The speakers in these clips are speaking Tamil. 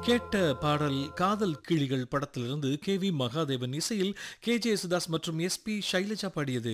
கேட்ட பாடல் காதல் கிளிகள் படத்திலிருந்து கே வி மகாதேவன் இசையில் கே ஜே யேசுதாஸ் மற்றும் எஸ் பி சைலஜா பாடியது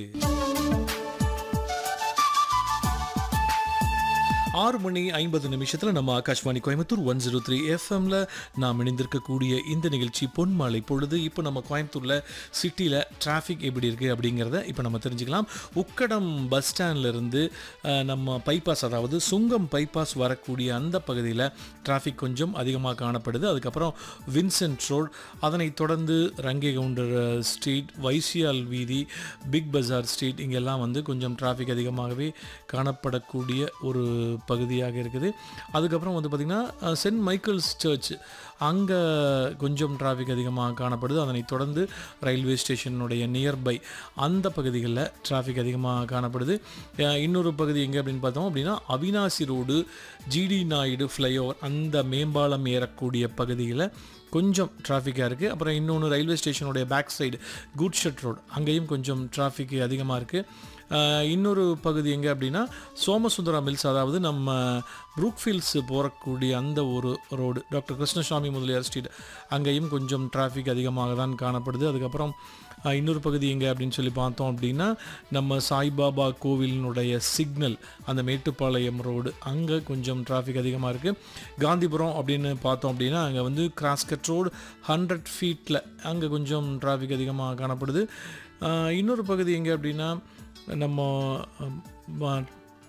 ஆறு மணி ஐம்பது நிமிஷத்தில் நம்ம Akashvani Coimbatore one zero three எஃப்எம்ல நாம் இணைந்திருக்கக்கூடிய இந்த நிகழ்ச்சி பொன்மாலை பொழுது இப்போ நம்ம கோயம்புத்தூரில் சிட்டியில் டிராஃபிக் எப்படி இருக்குது அப்படிங்கிறத இப்போ நம்ம தெரிஞ்சுக்கலாம் உக்கடம் பஸ் ஸ்டாண்ட்லேருந்து நம்ம பைபாஸ் அதாவது சுங்கம் பைபாஸ் வரக்கூடிய அந்த பகுதியில் டிராஃபிக் கொஞ்சம் அதிகமாக காணப்படுது அதுக்கப்புறம் வின்சென்ட் ரோட் அதனைத் தொடர்ந்து ரங்கே கவுண்டர் ஸ்ட்ரீட் வைசியால் வீதி பிக் பஜார் ஸ்ட்ரீட் இங்கெல்லாம் வந்து கொஞ்சம் டிராஃபிக் அதிகமாகவே காணப்படக்கூடிய ஒரு பகுதியாக இருக்குது அதுக்கப்புறம் வந்து பார்த்திங்கன்னா சென்ட் மைக்கேல்ஸ் சர்ச் அங்கே கொஞ்சம் டிராஃபிக் அதிகமாக காணப்படுது அதனைத் தொடர்ந்து ரயில்வே ஸ்டேஷனுடைய நியர்பை அந்த பகுதிகளில் டிராஃபிக் அதிகமாக காணப்படுது அஹ் இன்னொரு பகுதி எங்கே அப்படின்னு பார்த்தோம் அப்படின்னா Avinashi road GD Naidu flyover அந்த மேம்பாலம் ஏறக்கூடிய பகுதியில் கொஞ்சம் டிராஃபிக்காக இருக்குது அப்புறம் இன்னொன்று ரயில்வே ஸ்டேஷனுடைய back side good shed road அங்கேயும் கொஞ்சம் டிராஃபிக் அதிகமாக இருக்குது இன்னொரு பகுதி எங்கே அப்படின்னா சோமசுந்தரா மில்ஸ் அதாவது நம்ம ப்ரூக்ஃபீல்ட்ஸ் போகக்கூடிய அந்த ஒரு road doctor Krishnasamy Mudaliar street அங்கேயும் கொஞ்சம் டிராஃபிக் அதிகமாக தான் காணப்படுது அதுக்கப்புறம் அஹ், இன்னொரு பகுதி எங்கே அப்படின்னு சொல்லி பார்த்தோம் அப்படின்னா நம்ம சாய்பாபா கோவிலினுடைய சிக்னல் அந்த மேட்டுப்பாளையம் ரோடு அங்கே கொஞ்சம் டிராஃபிக் அதிகமாக இருக்குது காந்திபுரம் அப்படின்னு பார்த்தோம் அப்படின்னா அங்கே வந்து கிராஸ்கட் ரோடு ஹண்ட்ரட் ஃபீட்டில் அங்கே கொஞ்சம் டிராஃபிக் அதிகமாக காணப்படுது அஹ், இன்னொரு பகுதி எங்கே அப்படின்னா நம்ம அஹ், ம-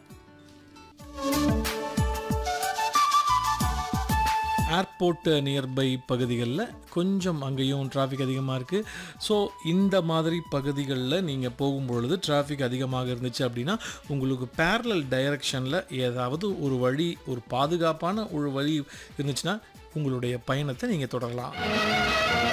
ஏர்போர்ட் நியர்பை பகுதிகளில் கொஞ்சம் அங்கேயும் டிராஃபிக் அதிகமாக இருக்குது ஸோ இந்த மாதிரி பகுதிகளில் நீங்கள் போகும்பொழுது டிராஃபிக் அதிகமாக இருந்துச்சு அப்படின்னா உங்களுக்கு பேரலல் டைரக்ஷனில் ஏதாவது ஒரு வழி ஒரு பாதுகாப்பான ஒரு வழி இருந்துச்சுன்னா உங்களுடைய பயணத்தை நீங்கள் தொடரலாம்